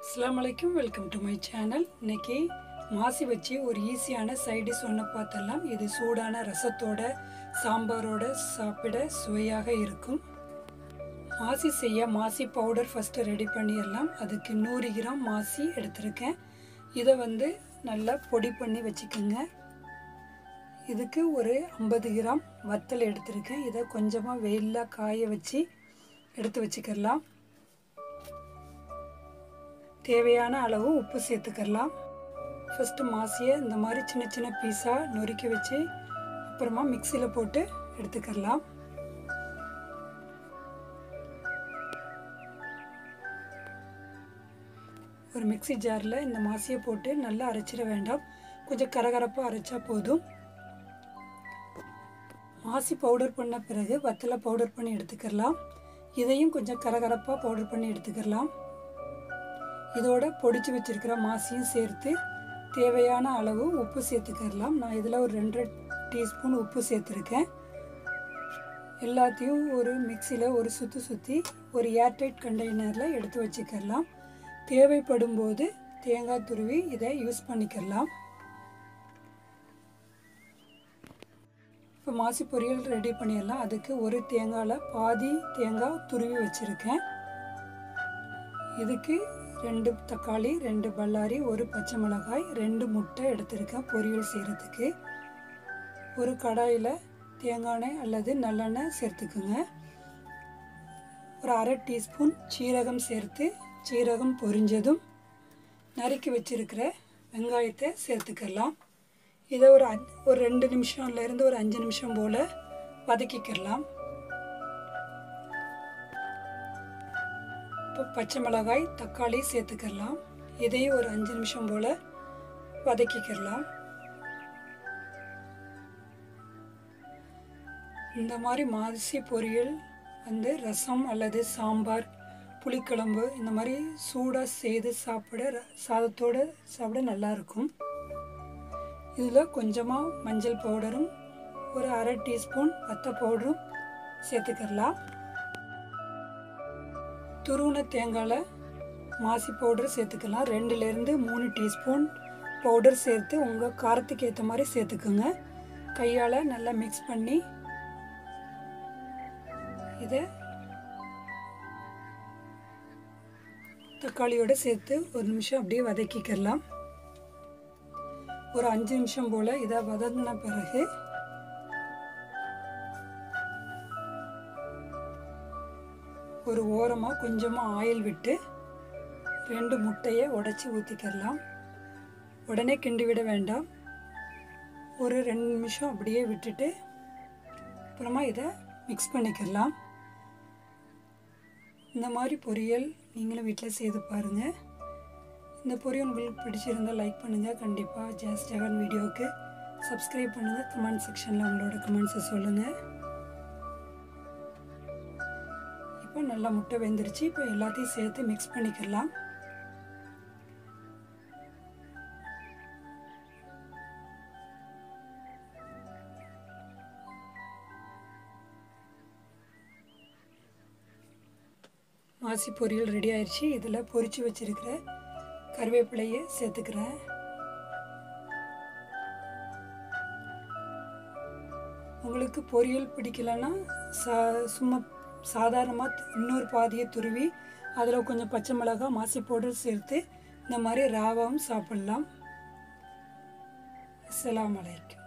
அஸ்ஸலாமு அலைக்கும் welcome to my channel இன்னைக்கு மாசி வச்சு ஒரு ஈஸியான சைடிஷ் ஒன்று பார்த்தலாம் இது சூடான ரசத்தோட சாம்பாரோட சாப்பிட சுவையாக இருக்கும் மாசி செய்ய மாசி பவுடர் ஃபஸ்ட்டு ரெடி பண்ணிடலாம் அதுக்கு நூறு கிராம் மாசி எடுத்திருக்கேன் இதை வந்து நல்லா பொடி பண்ணி வச்சுக்கோங்க இதுக்கு ஒரு ஐம்பது கிராம் வத்தல் எடுத்திருக்கேன் இதை கொஞ்சமாக வெயிலில் காய வச்சு எடுத்து வச்சுக்கலாம் தேவையான அளவு உப்பு சேர்த்துக்கலாம் ஃபஸ்ட்டு மாசியை இந்த மாதிரி சின்ன சின்ன பீஸாக நொறுக்கி வச்சு அப்புறமா மிக்சியில் போட்டு எடுத்துக்கலாம் ஒரு மிக்சி ஜாரில் இந்த மாசியை போட்டு நல்லா அரைச்சிட வேண்டாம் கொஞ்சம் கரகரப்பாக அரைச்சா போதும் மாசி பவுடர் பண்ண பிறகு வத்தலை பவுடர் பண்ணி எடுத்துக்கலாம் இதையும் கொஞ்சம் கரகரப்பாக பவுடர் பண்ணி எடுத்துக்கலாம் இதோட பொடிச்சு வச்சிருக்கிற மாசியும் சேர்த்து தேவையான அளவு உப்பு சேர்த்துக்கலாம் நான் இதில் ஒரு ரெண்டு டீஸ்பூன் உப்பு சேர்த்துருக்கேன் எல்லாத்தையும் ஒரு மிக்சியில் ஒரு சுற்றி சுற்றி ஒரு ஏர்டைட் கண்டெய்னரில் எடுத்து வச்சுக்கலாம் தேவைப்படும் போது தேங்காய் துருவி இதை யூஸ் பண்ணிக்கலாம் இப்போ மாசி பொரியல் ரெடி பண்ணிடலாம் அதுக்கு ஒரு தேங்காயில் பாதி தேங்காய் துருவி வச்சுருக்கேன் இதுக்கு ரெண்டு தக்காளி ரெண்டு பல்லாரி ஒரு பச்சை மிளகாய் ரெண்டு முட்டை எடுத்திருக்கேன் பொரியல் செய்கிறதுக்கு ஒரு கடாயில் தேங்காய் எண்ணெய் அல்லது நல்லெண்ணெய் சேர்த்துக்குங்க ஒரு அரை டீஸ்பூன் சீரகம் சேர்த்து சீரகம் பொரிஞ்சதும் நறுக்கி வச்சிருக்கிற வெங்காயத்தை சேர்த்துக்கலாம் இதை ஒரு அஞ் ஒரு ரெண்டு நிமிஷம்லேருந்து ஒரு அஞ்சு நிமிஷம் போல் வதக்கிக்கலாம் இப்போ பச்சை மிளகாய் தக்காளி சேர்த்துக்கலாம் இதையும் ஒரு அஞ்சு நிமிஷம் போல் வதக்கிக்கலாம் இந்த மாதிரி மாசி பொரியல் வந்து ரசம் அல்லது சாம்பார் புளிக்குழம்பு இந்த மாதிரி சூடாக செய்து சாப்பிட சாதத்தோடு சாப்பிட நல்லாயிருக்கும் இதில் கொஞ்சமாக மஞ்சள் பவுடரும் ஒரு அரை டீஸ்பூன் வத்த பவுடரும் சேர்த்துக்கலாம் துருவன தேங்காயில் மாசி பவுடர் சேர்த்துக்கலாம் ரெண்டுலேருந்து மூணு டீஸ்பூன் பவுடர் சேர்த்து உங்கள் காரத்துக்கு ஏற்ற மாதிரி சேர்த்துக்குங்க கையால் நல்லா மிக்ஸ் பண்ணி இதை தக்காளியோடு சேர்த்து ஒரு நிமிஷம் அப்படியே வதக்கிக்கலாம் ஒரு அஞ்சு நிமிஷம் போல் இதை வதங்கின பிறகு ஒரு ஓரமாக கொஞ்சமாக ஆயில் விட்டு ரெண்டு முட்டையை உடச்சி ஊற்றிக்கலாம் உடனே கிண்டி விட வேண்டாம் ஒரு ரெண்டு நிமிஷம் அப்படியே விட்டுட்டு அப்புறமா இதை மிக்ஸ் பண்ணிக்கலாம் இந்த மாதிரி பொரியல் நீங்களும் வீட்டில் செய்து பாருங்கள் இந்த பொரியல் உங்களுக்கு பிடிச்சிருந்தால் லைக் பண்ணுங்கள் கண்டிப்பாக ஜாஸ் ஜெகன் வீடியோவுக்கு சப்ஸ்கிரைப் பண்ணுங்கள் கமெண்ட் செக்ஷனில் உங்களோட கமெண்ட்ஸை சொல்லுங்கள் இப்போ நல்லா முட்டை வெந்துருச்சு இப்போ எல்லாத்தையும் சேர்த்து மிக்ஸ் பண்ணிக்கலாம் மாசி பொரியல் ரெடி ஆயிடுச்சு இதில் பொரிச்சு வச்சிருக்கிற கருவேப்பிலையை சேர்த்துக்கிறேன் உங்களுக்கு பொரியல் பிடிக்கலன்னா சா சும்மா சாதாரணமாக இன்னொரு பாதியை துருவி அதில் கொஞ்சம் பச்சை மிளகாய் மாசி பவுடர் சேர்த்து இந்த மாதிரி ராவாவும் சாப்பிட்லாம் அஸ்லாம் வலைக்கும்